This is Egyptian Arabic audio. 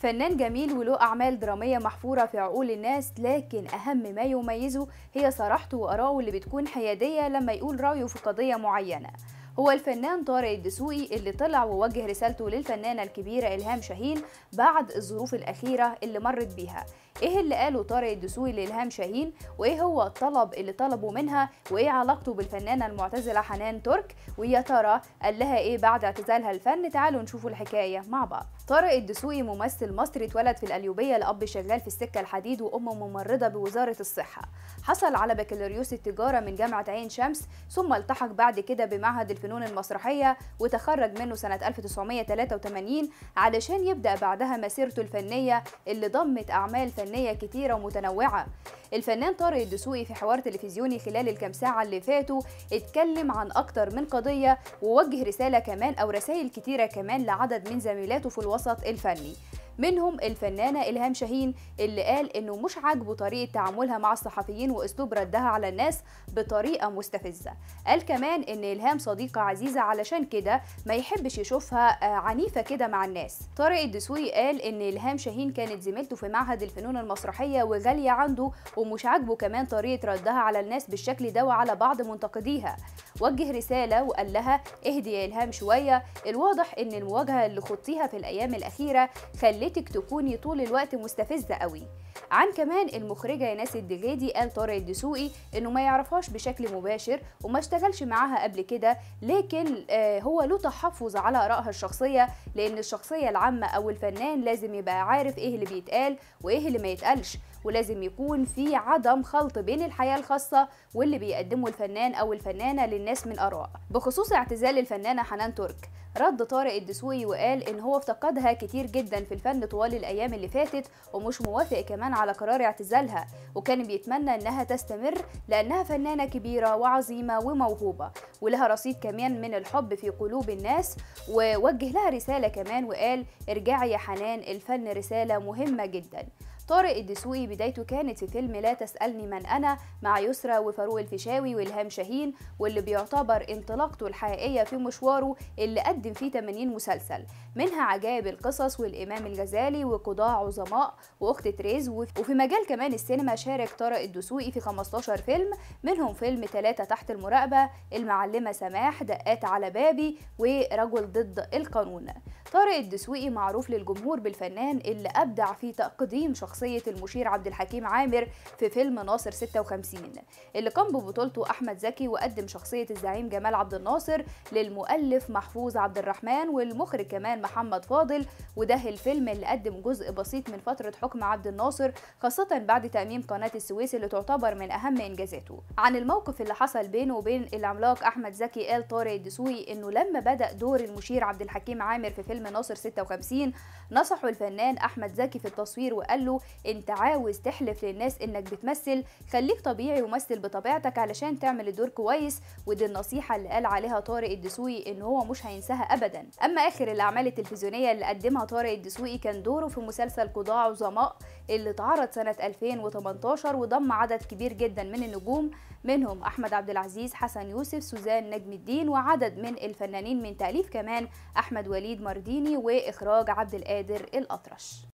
فنان جميل وله أعمال درامية محفورة في عقول الناس لكن أهم ما يميزه هي صراحته وآراءه اللي بتكون حيادية لما يقول رأيه في قضية معينة هو الفنان طارق الدسوقي اللي طلع ووجه رسالته للفنانة الكبيرة إلهام شاهين بعد الظروف الأخيرة اللي مرت بيها ايه اللي قاله طارق الدسوقي لإلهام شاهين وايه هو الطلب اللي طلبه منها وايه علاقته بالفنانة المعتزلة حنان ترك ويا ترى قال لها ايه بعد اعتزالها الفن تعالوا نشوفوا الحكاية مع بعض طارق الدسوقي ممثل مصري اتولد في القليوبية لأب شغال في السكة الحديد وأم ممرضة بوزارة الصحة حصل على بكالوريوس التجارة من جامعة عين شمس ثم التحق بعد كده بمعهد الفنون المسرحية وتخرج منه سنة 1983 علشان يبدأ بعدها مسيرته الفنية اللي ضمت أعمال فنية كتيرة ومتنوعة الفنان طارق الدسوقي في حوار تلفزيوني خلال الكام ساعة اللي فاتوا اتكلم عن أكتر من قضية ووجه رسالة كمان أو رسائل كتيرة كمان لعدد من زميلاته في الوسط الفني منهم الفنانة إلهام شاهين اللي قال إنه مش عاجبه طريقة تعاملها مع الصحفيين وأسلوب ردها على الناس بطريقة مستفزة قال كمان إن إلهام صديقة عزيزة علشان كده ما يحبش يشوفها عنيفة كده مع الناس طارق الدسوقي قال إن إلهام شاهين كانت زميلته في معهد الفنون المسرحية وغالية عنده ومش عاجبه كمان طريقة ردها على الناس بالشكل ده وعلى بعض منتقديها وجه رسالة وقال لها اهدي يا إلهام شوية الواضح إن المواجهة اللي خضتيها في الأيام الأخيرة خلتك تكوني طول الوقت مستفزة قوي عن كمان المخرجة ناس الدغيدي قال طارق الدسوقي انه ما يعرفهاش بشكل مباشر وما اشتغلش معاها قبل كده لكن آه هو له تحفظ على ارائها الشخصية لان الشخصية العامة او الفنان لازم يبقى عارف ايه اللي بيتقال وايه اللي ما يتقالش ولازم يكون في عدم خلط بين الحياة الخاصة واللي بيقدمه الفنان أو الفنانة للناس من آراء بخصوص اعتزال الفنانة حنان ترك رد طارق الدسوقي وقال ان هو افتقدها كتير جدا في الفن طوال الايام اللي فاتت ومش موافق كمان على قرار اعتزالها وكان بيتمنى انها تستمر لانها فنانه كبيره وعظيمه وموهوبه ولها رصيد كمان من الحب في قلوب الناس ووجه لها رساله كمان وقال ارجعي يا حنان الفن رساله مهمه جدا طارق الدسوقي بدايته كانت في فيلم لا تسألني من أنا مع يسرى وفاروق الفيشاوي وإلهام شاهين واللي بيعتبر انطلاقته الحقيقية في مشواره اللي قدم فيه 80 مسلسل منها عجائب القصص والإمام الغزالي وقضاء عظماء وأخت تريز وفي مجال كمان السينما شارك طارق الدسوقي في 15 فيلم منهم فيلم ثلاثة تحت المراقبة المعلمة سماح دقات على بابي ورجل ضد القانون طارق الدسوقي معروف للجمهور بالفنان اللي أبدع في تقديم شخصية المشير عبد الحكيم عامر في فيلم ناصر 56 اللي قام ببطولته أحمد زكي وقدم شخصية الزعيم جمال عبد الناصر للمؤلف محفوظ عبد الرحمن والمخرج كمان محمد فاضل وده الفيلم اللي قدم جزء بسيط من فترة حكم عبد الناصر خاصة بعد تأميم قناة السويس اللي تعتبر من أهم إنجازاته عن الموقف اللي حصل بينه وبين العملاق أحمد زكي قال طارق الدسوقي إنه لما بدأ دور المشير عبد الحكيم عامر في فيلم ناصر 56 نصحه الفنان أحمد زكي في التصوير وقال له انت عاوز تحلف للناس انك بتمثل خليك طبيعي ومثل بطبيعتك علشان تعمل الدور كويس ودي النصيحة اللي قال عليها طارق الدسوقي ان هو مش هينساها ابدا اما اخر الاعمال التلفزيونية اللي قدمها طارق الدسوقي كان دوره في مسلسل قضاء عظماء اللي اتعرض سنة 2018 وضم عدد كبير جدا من النجوم منهم احمد عبد العزيز حسن يوسف سوزان نجم الدين وعدد من الفنانين من تأليف كمان احمد وليد مرديني واخراج عبد القادر الاطرش